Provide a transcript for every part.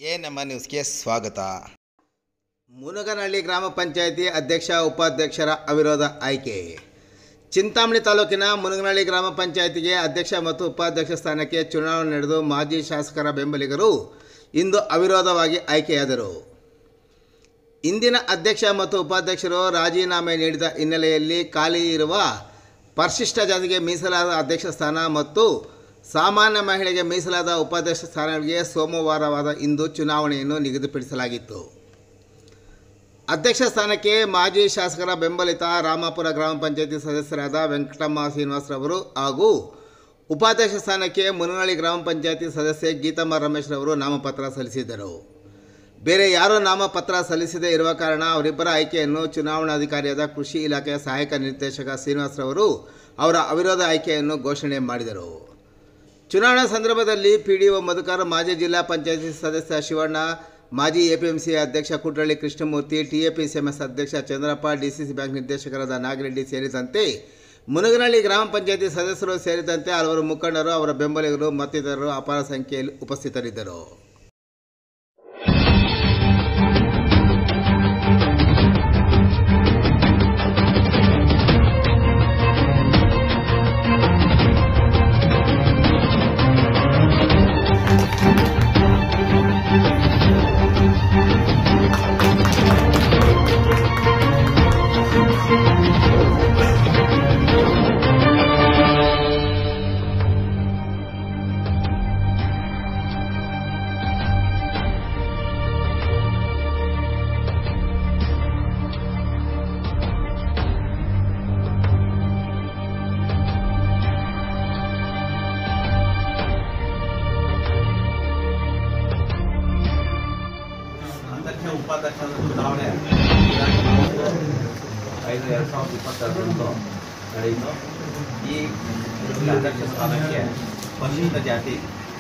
A ನಮ್ಮ ನ್ಯೂಸ್ಗೆ ಸ್ವಾಗತ ಮುನಗನಹಳ್ಳಿ ಗ್ರಾಮ ಪಂಚಾಯಿತಿ ಅಧ್ಯಕ್ಷ ಉಪಾಧ್ಯಕ್ಷರ ಅವಿರೋಧ ಆಯ್ಕೆ ಚಿಂತಾಮಣಿ ತಾಲೂಕಿನ ಮುನಗನಹಳ್ಳಿ ಗ್ರಾಮ ಪಂಚಾಯಿತಿಗೆ ಅಧ್ಯಕ್ಷ ಮತ್ತು ಉಪಾಧ್ಯಕ್ಷ ಸ್ಥಾನಕ್ಕೆ ಚುನಾವಣೆ ನಡೆದು ಮಾಜಿ ಶಾಸಕರ ಬೆಂಬಲಿಗರು ಇಂದು ಅವಿರೋಧವಾಗಿ ಆಯ್ಕೆಯಾದರು ಇಂದಿನ ಅಧ್ಯಕ್ಷ ಮತ್ತು ಉಪಾಧ್ಯಕ್ಷರು ರಾಜೀನಾಮೆ ನೀಡಿದ ಹಿನ್ನೆಲೆಯಲ್ಲಿ ಖಾಲಿ ಇರುವ ಪರಿಶಿಷ್ಟ ಜಾತಿಗೆ ಮೀಸಲಾದ ಅಧ್ಯಕ್ಷ ಸ್ಥಾನ ಮತ್ತು ಸಾಮಾನ್ಯ ಮಹಿಳೆಗೆ ಮೀಸಲಾದ ಉಪಾಧ್ಯಕ್ಷ ಸ್ಥಾನಗಳಿಗೆ ಸೋಮವಾರವಾದ ಇಂದು ಚುನಾವಣೆಯನ್ನು ನಿಗದಿಪಡಿಸಲಾಗಿತ್ತು ಅಧ್ಯಕ್ಷ ಸ್ಥಾನಕ್ಕೆ ಮಾಜಿ ಶಾಸಕರ ಬೆಂಬಲಿತ ರಾಮಾಪುರ ಗ್ರಾಮ ಪಂಚಾಯತಿ ಸದಸ್ಯರಾದ ವೆಂಕಟಮ್ಮ ಶ್ರೀನಿವಾಸರವರು ಹಾಗೂ ಉಪಾಧ್ಯಕ್ಷ ಸ್ಥಾನಕ್ಕೆ ಮುನಗಳಿ ಗ್ರಾಮ ಪಂಚಾಯತಿ ಸದಸ್ಯೆ ಗೀತಮ್ಮ ರಮೇಶ್ರವರು ನಾಮಪತ್ರ ಸಲ್ಲಿಸಿದ್ದರು ಬೇರೆ ಯಾರೂ ನಾಮಪತ್ರ ಸಲ್ಲಿಸದೇ ಇರುವ ಕಾರಣ ಅವರಿಬ್ಬರ ಆಯ್ಕೆಯನ್ನು ಚುನಾವಣಾಧಿಕಾರಿಯಾದ ಕೃಷಿ ಇಲಾಖೆಯ ಸಹಾಯಕ ನಿರ್ದೇಶಕ ಶ್ರೀನಿವಾಸರವರು ಅವರ ಅವಿರೋಧ ಆಯ್ಕೆಯನ್ನು ಘೋಷಣೆ ಮಾಡಿದರು ಚುನಾವಣಾ ಸಂದರ್ಭದಲ್ಲಿ ಪಿ ಡಿ ಒ ಮಧುಕರ್ ಮಾಜಿ ಜಿಲ್ಲಾ ಪಂಚಾಯತಿ ಸದಸ್ಯ ಶಿವಣ್ಣ ಮಾಜಿ ಎಪಿಎಂಸಿ ಅಧ್ಯಕ್ಷ ಕುಟ್ರಳ್ಳಿ ಕೃಷ್ಣಮೂರ್ತಿ ಟಿಎಪಿಸಿಎಂಎಸ್ ಅಧ್ಯಕ್ಷ ಚಂದ್ರಪ್ಪ ಡಿಸಿಸಿ ಬ್ಯಾಂಕ್ ನಿರ್ದೇಶಕರಾದ ನಾಗರೆಡ್ಡಿ ಸೇರಿದಂತೆ ಮುನಗನಹಳ್ಳಿ ಗ್ರಾಮ ಪಂಚಾಯತಿ ಸದಸ್ಯರು ಸೇರಿದಂತೆ ಹಲವರು ಮುಖಂಡರು ಅವರ ಬೆಂಬಲಿಗರು ಮತ್ತಿತರರು ಅಪಾರ ಸಂಖ್ಯೆಯಲ್ಲಿ ಉಪಸ್ಥಿತರಿದ್ದರು ಅಧ್ಯಕ್ಷ ಉಪಾಧ್ಯಕ್ಷರ ಚುನಾವಣೆ ಐದು ಎರಡು ಸಾವಿರದ ಇಪ್ಪತ್ತೆರಡರಂದು ನಡೆಯಿತು ಈ ಅಧ್ಯಕ್ಷ ಸ್ಥಾನಕ್ಕೆ ಪರಿಶಿಷ್ಟ ಜಾತಿ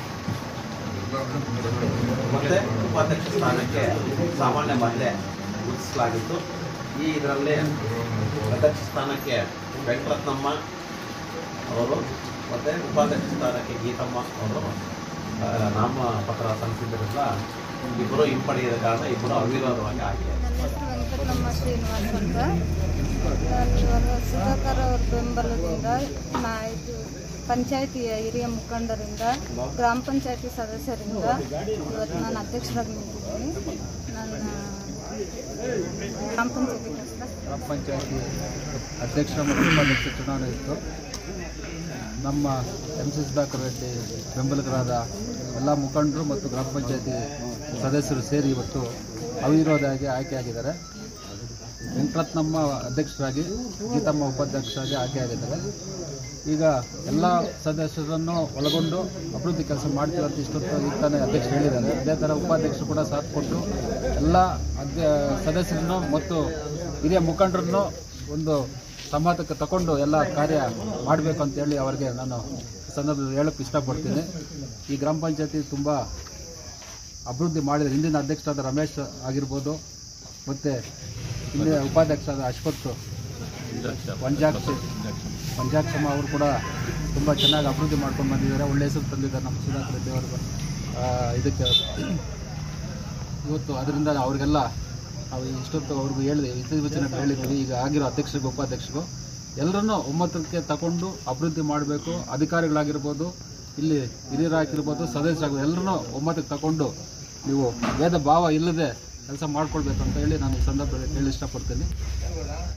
ಮತ್ತೆ ಉಪಾಧ್ಯಕ್ಷ ಸ್ಥಾನಕ್ಕೆ ಸಾಮಾನ್ಯ ಮಹಿಳೆ ಗುರುತಿಸಲಾಗಿತ್ತು ಈ ಇದರಲ್ಲಿ ಅಧ್ಯಕ್ಷ ಸ್ಥಾನಕ್ಕೆ ವೆಂಕಟರತ್ನಮ್ಮ ಅವರು ಮತ್ತು ಉಪಾಧ್ಯಕ್ಷ ಸ್ಥಾನಕ್ಕೆ ಗೀತಮ್ಮ ಅವರು ಆ, ನಾಮಪತ್ರ ಸಲ್ಲಿಸಿದ್ದರಿಂದ ಇಬ್ಬರು ಹಿಂಪಡೆಯದ ಕಾರಣ ಇಬ್ಬರು ಅವಿರೋಧವಾಗಿ ಆಗಿದೆ ನನ್ನ ಹೆಸರು ವೆಂಕಟರಮ್ಮ ಶ್ರೀನಿವಾಸ್ ಅಂತ ನಾನು ಇವಾಗ ಸುಧಾಕರ್ ಅವ್ರ ಬೆಂಬಲದಿಂದ ನಾ ಇದು ಪಂಚಾಯತಿಯ ಹಿರಿಯ ಮುಖಂಡರಿಂದ ಗ್ರಾಮ ಪಂಚಾಯತಿ ಸದಸ್ಯರಿಂದ ಇವತ್ತು ನಾನು ಅಧ್ಯಕ್ಷರಾಗಿ ನಿಂತಿದ್ದೀನಿ ನನ್ನ ಗ್ರಾಮ ಪಂಚಾಯತಿ ಹೆಸರು ಗ್ರಾಮ ಪಂಚಾಯತಿ ಅಧ್ಯಕ್ಷ ಮತ್ತು ಉಪಾಧ್ಯಕ್ಷ ಚುನಾವಣೆ ಇತ್ತು ನಮ್ಮ ಎಂ ಸಿ ಸುಧಾಕರ್ ರೆಡ್ಡಿ ಬೆಂಬಲಿಗರಾದ ಎಲ್ಲ ಮುಖಂಡರು ಮತ್ತು ಗ್ರಾಮ ಪಂಚಾಯತಿ ಸದಸ್ಯರು ಸೇರಿ ಇವತ್ತು ಅವಿರೋಧವಾಗಿ ಆಯ್ಕೆಯಾಗಿದ್ದಾರೆ ವೆಂಕಟರತ್ನಮ್ಮ ಅಧ್ಯಕ್ಷರಾಗಿ ಗೀತಮ್ಮ ಉಪಾಧ್ಯಕ್ಷರಾಗಿ ಆಯ್ಕೆಯಾಗಿದ್ದಾರೆ ಈಗ ಎಲ್ಲ ಸದಸ್ಯರನ್ನು ಒಳಗೊಂಡು ಅಭಿವೃದ್ಧಿ ಕೆಲಸ ಮಾಡ್ತೀವಿ ಅಂತ ಇಷ್ಟೊತ್ತು ಈಗ ತಾನೇ ಅಧ್ಯಕ್ಷರು ಹೇಳಿದ್ದಾರೆ ಅದೇ ಥರ ಉಪಾಧ್ಯಕ್ಷರು ಕೂಡ ಸಾಥ್ ಕೊಟ್ಟು ಎಲ್ಲ ಅಧ್ಯ ಸದಸ್ಯರನ್ನು ಮತ್ತು ಹಿರಿಯ ಮುಖಂಡರನ್ನು ಒಂದು ಸಂವಾದಕ್ಕೆ ತಗೊಂಡು ಎಲ್ಲ ಕಾರ್ಯ ಮಾಡಬೇಕು ಅಂತೇಳಿ ಅವರಿಗೆ ನಾನು ಈ ಸಂದರ್ಭದಲ್ಲಿ ಹೇಳೋಕ್ಕೆ ಇಷ್ಟಪಡ್ತೀನಿ ಈ ಗ್ರಾಮ ಪಂಚಾಯತಿ ತುಂಬ ಅಭಿವೃದ್ಧಿ ಮಾಡಿದರೆ ಹಿಂದಿನ ಅಧ್ಯಕ್ಷರಾದ ರಮೇಶ್ ಆಗಿರ್ಬೋದು ಮತ್ತು ಹಿಂದಿನ ಉಪಾಧ್ಯಕ್ಷರಾದ ಅಶ್ವಥ್ ವಂಜಾಕ್ಷಿ ವಂಜಾಕ್ಷಮ್ಮ ಅವರು ಕೂಡ ತುಂಬ ಚೆನ್ನಾಗಿ ಅಭಿವೃದ್ಧಿ ಮಾಡ್ಕೊಂಡು ಬಂದಿದ್ದಾರೆ ಒಳ್ಳೆ ಹೆಸರು ತಂದಿದ್ದಾರೆ ನಮ್ಮ ಸುಧಾಕರ್ ರೆಡ್ಡಿ ಅವರು ಆ, ಇದಕ್ಕೆ ಇವತ್ತು ಅದರಿಂದ ಅವ್ರಿಗೆಲ್ಲ ನಾವು ಇಷ್ಟೊತ್ತು ಅವ್ರಿಗೂ ಹೇಳಿದೆ ಇತ್ತೀಚಿನ ಹೇಳಿದ್ವಿ ಈಗ ಆಗಿರೋ ಅಧ್ಯಕ್ಷರಿಗೂ ಉಪಾಧ್ಯಕ್ಷರಿಗೂ ಎಲ್ಲರನ್ನೂ ಒಮ್ಮತಕ್ಕೆ ತಗೊಂಡು ಅಭಿವೃದ್ಧಿ ಮಾಡಬೇಕು ಅಧಿಕಾರಿಗಳಾಗಿರ್ಬೋದು ಇಲ್ಲಿ ಹಿರಿಯರಾಗಿರ್ಬೋದು ಸದಸ್ಯರಾಗಿರ್ಬೋದು ಎಲ್ಲರನ್ನೂ ಒಮ್ಮತಕ್ಕೆ ತಗೊಂಡು ನೀವು ಭೇದ ಭಾವ ಇಲ್ಲದೆ ಕೆಲಸ ಮಾಡ್ಕೊಳ್ಬೇಕು ಅಂತ ಹೇಳಿ ನಾನು ಈ ಸಂದರ್ಭದಲ್ಲಿ ಹೇಳಿ ಇಷ್ಟಪಡ್ತೀನಿ